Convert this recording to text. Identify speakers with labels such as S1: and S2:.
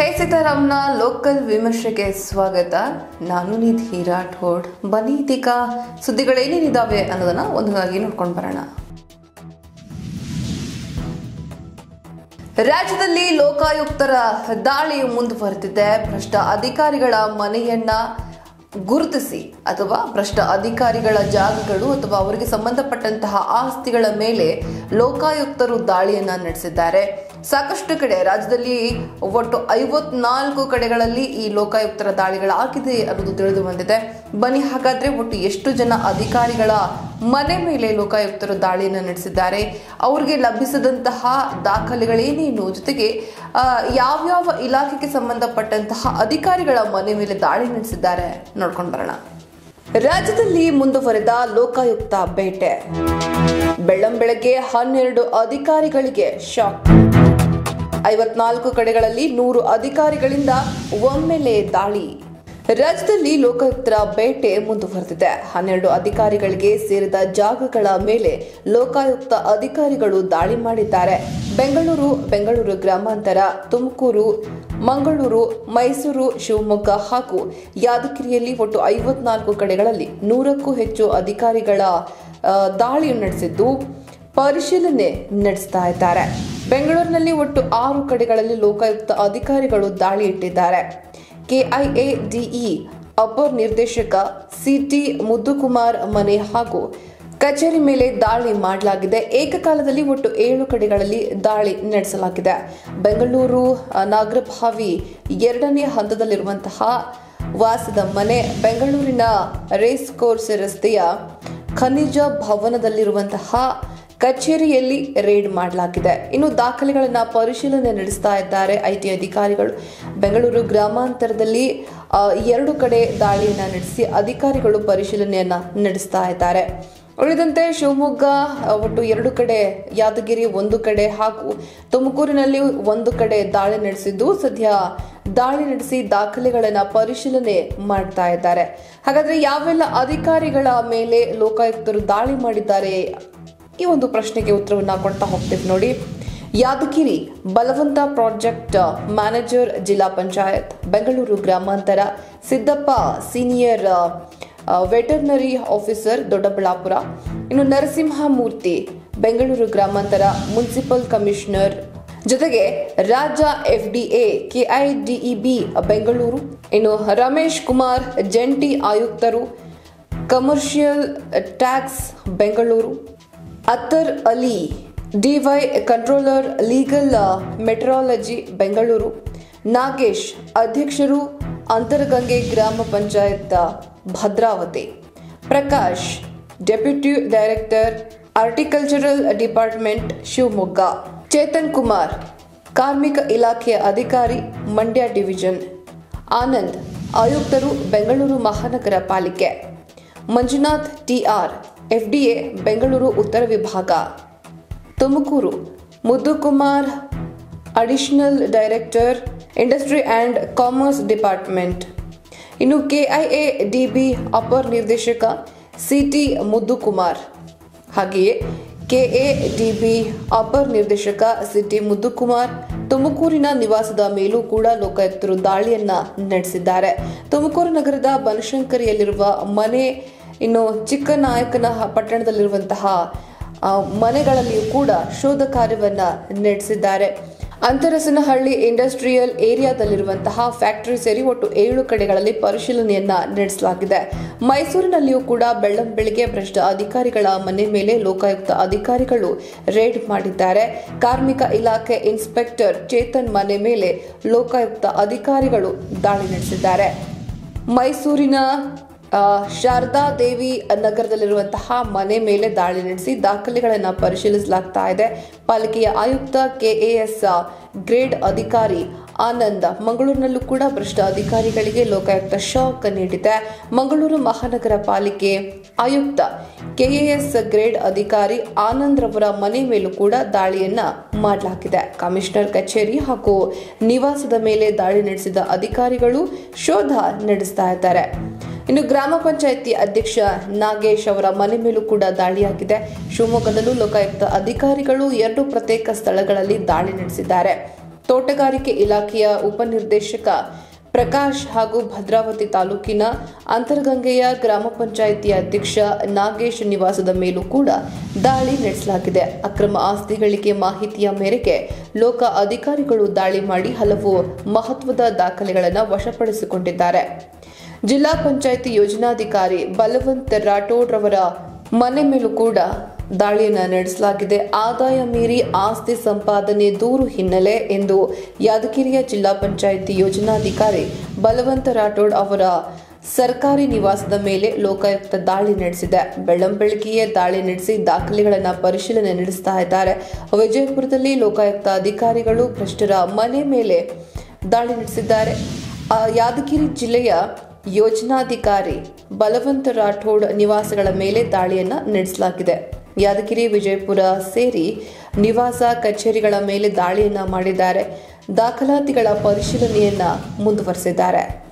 S1: ಹೇ ಸೀತಾರಾಮ್ನ local ವಿಮರ್ಶೆಗೆ ಸ್ವಾಗತ ನಾನು ನಿಧಿ ರಾಠೋಡ್ ಬನ್ನಿ ಇದೀಗ ಸುದ್ದಿಗಳೇನೇನಿದಾವೆ ಅನ್ನೋದನ್ನ ಒಂದೊಂದಾಗಿ ನೋಡ್ಕೊಂಡು ಬರೋಣ ರಾಜ್ಯದಲ್ಲಿ ಲೋಕಾಯುಕ್ತರ ದಾಳಿಯು ಮುಂದುವರೆದಿದೆ ಭ್ರಷ್ಟ ಅಧಿಕಾರಿಗಳ ಮನೆಯನ್ನ ಗುರುತಿಸಿ ಅಥವಾ ಭ್ರಷ್ಟ ಅಧಿಕಾರಿಗಳ ಜಾಗಗಳು ಅಥವಾ ಅವರಿಗೆ ಸಂಬಂಧಪಟ್ಟಂತಹ ಆಸ್ತಿಗಳ ಮೇಲೆ ಲೋಕಾಯುಕ್ತರು ದಾಳಿಯನ್ನ ನಡೆಸಿದ್ದಾರೆ ಸಾಕಷ್ಟು ಕಡೆ ರಾಜ್ಯದಲ್ಲಿ ಒಟ್ಟು ಐವತ್ನಾಲ್ಕು ಕಡೆಗಳಲ್ಲಿ ಈ ಲೋಕಾಯುಕ್ತರ ದಾಳಿಗಳಾಗಿದೆ ಅನ್ನೋದು ತಿಳಿದು ಬಂದಿದೆ ಬನ್ನಿ ಹಾಗಾದ್ರೆ ಒಟ್ಟು ಎಷ್ಟು ಜನ ಅಧಿಕಾರಿಗಳ ಮನೆ ಮೇಲೆ ಲೋಕಾಯುಕ್ತರು ದಾಳಿಯನ್ನು ನಡೆಸಿದ್ದಾರೆ ಅವರಿಗೆ ಲಭಿಸಿದಂತಹ ದಾಖಲೆಗಳೇನೇನು ಜೊತೆಗೆ ಆ, ಯಾವ್ಯಾವ ಇಲಾಖೆಗೆ ಸಂಬಂಧಪಟ್ಟಂತಹ ಅಧಿಕಾರಿಗಳ ಮನೆ ಮೇಲೆ ದಾಳಿ ನಡೆಸಿದ್ದಾರೆ ನೋಡ್ಕೊಂಡು ಬರೋಣ ರಾಜ್ಯದಲ್ಲಿ ಮುಂದುವರೆದ ಲೋಕಾಯುಕ್ತ ಬೇಟೆ ಬೆಳ್ಳಂಬೆಳಗ್ಗೆ ಹನ್ನೆರಡು ಅಧಿಕಾರಿಗಳಿಗೆ ಶಾಕ್ ಐವತ್ನಾಲ್ಕು ಕಡೆಗಳಲ್ಲಿ ನೂರು ಅಧಿಕಾರಿಗಳಿಂದ ಒಮ್ಮೆಲೆ ದಾಳಿ ರಾಜ್ಯದಲ್ಲಿ ಲೋಕಾಯುಕ್ತರ ಬೇಟೆ ಮುಂದುವರೆದಿದೆ ಹನ್ನೆರಡು ಅಧಿಕಾರಿಗಳಿಗೆ ಸೇರಿದ ಜಾಗಗಳ ಮೇಲೆ ಲೋಕಾಯುಕ್ತ ಅಧಿಕಾರಿಗಳು ದಾಳಿ ಮಾಡಿದ್ದಾರೆ ಬೆಂಗಳೂರು ಬೆಂಗಳೂರು ಗ್ರಾಮಾಂತರ ತುಮಕೂರು ಮಂಗಳೂರು ಮೈಸೂರು ಶಿವಮೊಗ್ಗ ಹಾಗೂ ಯಾದಗಿರಿಯಲ್ಲಿ ಒಟ್ಟು ಐವತ್ನಾಲ್ಕು ಕಡೆಗಳಲ್ಲಿ ನೂರಕ್ಕೂ ಹೆಚ್ಚು ಅಧಿಕಾರಿಗಳ ಆ, ದಾಳಿಯನ್ನು ನಡೆಸಿದ್ದು ಪರಿಶೀಲನೆ ನಡೆಸ್ತಾ ಇದ್ದಾರೆ ಬೆಂಗಳೂರಿನಲ್ಲಿ ಒಟ್ಟು ಆರು ಕಡೆಗಳಲ್ಲಿ ಲೋಕಾಯುಕ್ತ ಅಧಿಕಾರಿಗಳು ದಾಳಿ ಇಟ್ಟಿದ್ದಾರೆ ಕೆಐಎಡಿಇ ಅಪರ್ ನಿರ್ದೇಶಕ ಸಿಟಿ ಮುದ್ದುಕುಮಾರ್ ಮನೆ ಹಾಗೂ ಕಚೇರಿ ಮೇಲೆ ದಾಳಿ ಮಾಡಲಾಗಿದೆ ಏಕಕಾಲದಲ್ಲಿ ಒಟ್ಟು ಏಳು ಕಡೆಗಳಲ್ಲಿ ದಾಳಿ ನಡೆಸಲಾಗಿದೆ ಬೆಂಗಳೂರು ಆ, ನಾಗರಭಾವಿ ಎರಡನೇ ಹಂತದಲ್ಲಿರುವಂತಹ ವಾಸದ ಮನೆ ಬೆಂಗಳೂರಿನ ರೇಸ್ ಕೋರ್ಸ್ ರಸ್ತೆಯ ಖನಿಜ ಭವನದಲ್ಲಿರುವಂತಹ ಕಚೇರಿಯಲ್ಲಿ ರೇಡ್ ಮಾಡಲಾಗಿದೆ ಇನ್ನು ದಾಖಲೆಗಳನ್ನ ಪರಿಶೀಲನೆ ನಡೆಸ್ತಾ ಇದ್ದಾರೆ ಐಟಿ ಅಧಿಕಾರಿಗಳು ಬೆಂಗಳೂರು ಗ್ರಾಮಾಂತರದಲ್ಲಿ ಆ, ಎರಡು ಕಡೆ ದಾಳಿಯನ್ನ ನಡೆಸಿ ಅಧಿಕಾರಿಗಳು ಪರಿಶೀಲನೆಯನ್ನ ನಡೆಸ್ತಾ ಇದ್ದಾರೆ ಉಳಿದಂತೆ ಶಿವಮೊಗ್ಗ ಆ, ಒಟ್ಟು ಎರಡು ಕಡೆ ಯಾದಗಿರಿ ಒಂದು ಕಡೆ ಹಾಗೂ ತುಮಕೂರಿನಲ್ಲಿ ಒಂದು ಕಡೆ ದಾಳಿ ನಡೆಸಿದ್ದು ಸದ್ಯ ದಾಳಿ ನಡೆಸಿ ದಾಖಲೆಗಳನ್ನ ಪರಿಶೀಲನೆ ಮಾಡ್ತಾ ಇದ್ದಾರೆ ಹಾಗಾದ್ರೆ ಯಾವೆಲ್ಲ ಅಧಿಕಾರಿಗಳ ಮೇಲೆ ಲೋಕಾಯುಕ್ತರು ದಾಳಿ ಮಾಡಿದ್ದಾರೆ ಈ ಒಂದು ಪ್ರಶ್ನೆಗೆ ಉತ್ತರವನ್ನ ಕೊಡ್ತಾ ಹೋಗ್ತೀವಿ ನೋಡಿ ಯಾದಗಿರಿ ಬಲವಂತ ಪ್ರಾಜೆಕ್ಟ್ ಮ್ಯಾನೇಜರ್ ಜಿಲ್ಲಾ ಪಂಚಾಯತ್ ಬೆಂಗಳೂರು ಗ್ರಾಮಾಂತರ Siddappa senior veterinary officer Doddaballapura ಇನ್ನು ನರಸಿಂಹಮೂರ್ತಿ ಬೆಂಗಳೂರು ಗ್ರಾಮಾಂತರ ಮುನ್ಸಿಪಲ್ ಕಮಿಷನರ್ ಜೊತೆಗೆ ರಾಜ್ಯ ಎಫ್ಡಿಎ ಕೆಐಡಿಇಬಿ ಬೆಂಗಳೂರು ಇನ್ನು ರಮೇಶ್ ಕುಮಾರ್ ಜಂಟಿ ಆಯುಕ್ತರು commercial tax Bengaluru Attar Ali D Y controller legal metrology Bengaluru Nagesh ಅಧ್ಯಕ್ಷರು ಅಂತರಗಂಗೆ ಗ್ರಾಮ panchayat Bhadravathi Prakash deputy director horticultural department Shivamogga Chetan Kumar ಕಾರ್ಮಿಕ ಇಲಾಖೆಯ ಅಧಿಕಾರಿ ಮಂಡ್ಯ ಡಿವಿಷನ್ ಆನಂದ್ ಆಯುಕ್ತರು ಬೆಂಗಳೂರು ಮಹಾನಗರ ಪಾಲಿಕೆ ಮಂಜುನಾಥ್ ಟಿಆರ್ ಎಫ್ಡಿಎ ಬೆಂಗಳೂರು ಉತ್ತರ ವಿಭಾಗ Tumakuru Muddukumar additional director industry and commerce department ಇನ್ನು ಕೆಐಎ ಡಿಬಿ ಅಪರ್ ನಿರ್ದೇಶಕ ಸಿಟಿ ಮುದ್ದುಕುಮಾರ್ ಹಾಗೆಯೇ ಕೆಎ ಡಿಬಿ ಅಪರ್ ನಿರ್ದೇಶಕ ಸಿಟಿ ಮುದ್ದುಕುಮಾರ್ ತುಮಕೂರಿನ ನಿವಾಸದ ಮೇಲೂ ಕೂಡ ಲೋಕಾಯುಕ್ತರು ದಾಳಿಯನ್ನ ನಡೆಸಿದ್ದಾರೆ ತುಮಕೂರು ನಗರದ ಬನಶಂಕರಿಯಲ್ಲಿರುವ ಮನೆ ಇನ್ನು ಚಿಕ್ಕನಾಯಕನ ಪಟ್ಟಣದಲ್ಲಿರುವಂತಹ ಆ, ಮನೆಗಳಲ್ಲಿಯೂ ಕೂಡ ಶೋಧ ಕಾರ್ಯವನ್ನ ನಡೆಸಿದ್ದಾರೆ ಅಂತರಸನಹಳ್ಳಿ ಇಂಡಸ್ಟ್ರಿಯಲ್ ಏರಿಯಾದಲ್ಲಿರುವಂತಹ ಫ್ಯಾಕ್ಟರಿ ಸೇರಿ ಒಟ್ಟು ಏಳು ಕಡೆಗಳಲ್ಲಿ ಪರಿಶೀಲನೆಯನ್ನ ನಡೆಸಲಾಗಿದೆ ಮೈಸೂರಿನಲ್ಲಿಯೂ ಕೂಡ ಬೆಳ್ಳಂಬೆಳಿಗ್ಗೆ ಭ್ರಷ್ಟ ಅಧಿಕಾರಿಗಳ ಮನೆ ಮೇಲೆ ಲೋಕಾಯುಕ್ತ ಅಧಿಕಾರಿಗಳು ರೇಡ್ ಮಾಡಿದ್ದಾರೆ ಕಾರ್ಮಿಕ ಇಲಾಖೆ ಇನ್ಸ್ಪೆಕ್ಟರ್ ಚೇತನ್ ಮನೆ ಮೇಲೆ ಲೋಕಾಯುಕ್ತ ಅಧಿಕಾರಿಗಳು ದಾಳಿ ನಡೆಸಿದ್ದಾರೆ ಮೈಸೂರಿನ ಆ, ಶಾರದಾ ದೇವಿ ನಗರದಲ್ಲಿರುವಂತಹ ಮನೆ ಮೇಲೆ ದಾಳಿ ನಡೆಸಿ ದಾಖಲೆಗಳನ್ನು ಪರಿಶೀಲಿಸಲಾಗ್ತಾ ಇದೆ ಪಾಲಿಕೆಯ ಆಯುಕ್ತ ಕೆಎಎಸ್ ಗ್ರೇಡ್ ಅಧಿಕಾರಿ ಆನಂದ್ ಮಂಗಳೂರಿನಲ್ಲೂ ಕೂಡ ಭ್ರಷ್ಟ ಅಧಿಕಾರಿಗಳಿಗೆ ಲೋಕಾಯುಕ್ತ ಶಾಕ್ ನೀಡಿದೆ ಮಂಗಳೂರು ಮಹಾನಗರ ಪಾಲಿಕೆ ಆಯುಕ್ತ ಕೆಎಎಸ್ ಗ್ರೇಡ್ ಅಧಿಕಾರಿ ಆನಂದ್ ರವರ ಮನೆ ಮೇಲೂ ಕೂಡ ದಾಳಿಯನ್ನ ಮಾಡಲಾಗಿದೆ ಕಮಿಷನರ್ ಕಚೇರಿ ಹಾಗೂ ನಿವಾಸದ ಮೇಲೆ ದಾಳಿ ನಡೆಸಿದ ಅಧಿಕಾರಿಗಳು ಶೋಧ ನಡೆಸ್ತಾ ಇದ್ದಾರೆ ಇನ್ನು ಗ್ರಾಮ ಪಂಚಾಯಿತಿ ಅಧ್ಯಕ್ಷ ನಾಗೇಶ್ ಅವರ ಮನೆ ಮೇಲೂ ಕೂಡ ದಾಳಿಯಾಗಿದೆ ಶಿವಮೊಗ್ಗದಲ್ಲೂ ಲೋಕಾಯುಕ್ತ ಅಧಿಕಾರಿಗಳು ಎರಡು ಪ್ರತ್ಯೇಕ ಸ್ಥಳಗಳಲ್ಲಿ ದಾಳಿ ನಡೆಸಿದ್ದಾರೆ ತೋಟಗಾರಿಕೆ ಇಲಾಖೆಯ ಉಪನಿರ್ದೇಶಕ ಪ್ರಕಾಶ್ ಹಾಗೂ ಭದ್ರಾವತಿ ತಾಲೂಕಿನ ಅಂತರಗಂಗೆಯ ಗ್ರಾಮ ಪಂಚಾಯಿತಿ ಅಧ್ಯಕ್ಷ ನಾಗೇಶ್ ನಿವಾಸದ ಮೇಲೂ ಕೂಡ ದಾಳಿ ನಡೆಸಲಾಗಿದೆ ಅಕ್ರಮ ಆಸ್ತಿ ಗಳಿಕೆ ಮಾಹಿತಿಯ ಮೇರೆಗೆ ಲೋಕ ಅಧಿಕಾರಿಗಳು ದಾಳಿ ಮಾಡಿ ಹಲವು ಮಹತ್ವದ ದಾಖಲೆಗಳನ್ನು ವಶಪಡಿಸಿಕೊಂಡಿದ್ದಾರೆ ಜಿಲ್ಲಾ ಪಂಚಾಯಿತಿ ಯೋಜನಾಧಿಕಾರಿ ಬಲವಂತ್ ರಾಠೋಡ್ ರವರ ಮನೆ ಮೇಲೂ ಕೂಡ ದಾಳಿಯನ್ನು ನಡೆಸಲಾಗಿದೆ ಆದಾಯ ಮೀರಿ ಆಸ್ತಿ ಸಂಪಾದನೆ ದೂರು ಹಿನ್ನೆಲೆ ಎಂದು ಯಾದಗಿರಿಯ ಜಿಲ್ಲಾ ಪಂಚಾಯಿತಿ ಯೋಜನಾಧಿಕಾರಿ ಬಲವಂತ ರಾಠೋಡ್ ಅವರ ಸರ್ಕಾರಿ ನಿವಾಸದ ಮೇಲೆ ಲೋಕಾಯುಕ್ತ ದಾಳಿ ನಡೆಸಿದೆ ಬೆಳ್ಳಂಬೆಳಗ್ಗೆಯೇ ದಾಳಿ ನಡೆಸಿ ದಾಖಲೆಗಳನ್ನು ಪರಿಶೀಲನೆ ನಡೆಸ್ತಾ ಇದ್ದಾರೆ ವಿಜಯಪುರದಲ್ಲಿ ಲೋಕಾಯುಕ್ತ ಅಧಿಕಾರಿಗಳು ಭ್ರಷ್ಟರ ಮನೆ ಮೇಲೆ ದಾಳಿ ನಡೆಸಿದ್ದಾರೆ ಆ, ಯಾದಗಿರಿ ಜಿಲ್ಲೆಯ ಯೋಜನಾಧಿಕಾರಿ ಬಲವಂತ ರಾಠೋಡ್ ನಿವಾಸಗಳ ಮೇಲೆ ದಾಳಿಯನ್ನ ನಡೆಸಲಾಗಿದೆ ಯಾದಗಿರಿ ವಿಜಯಪುರ ಸೇರಿ ನಿವಾಸ ಕಚೇರಿಗಳ ಮೇಲೆ ದಾಳಿಯನ್ನ ಮಾಡಿದ್ದಾರೆ ದಾಖಲಾತಿಗಳ ಪರಿಶೀಲನೆಯನ್ನ ಮುಂದುವರೆಸಿದ್ದಾರೆ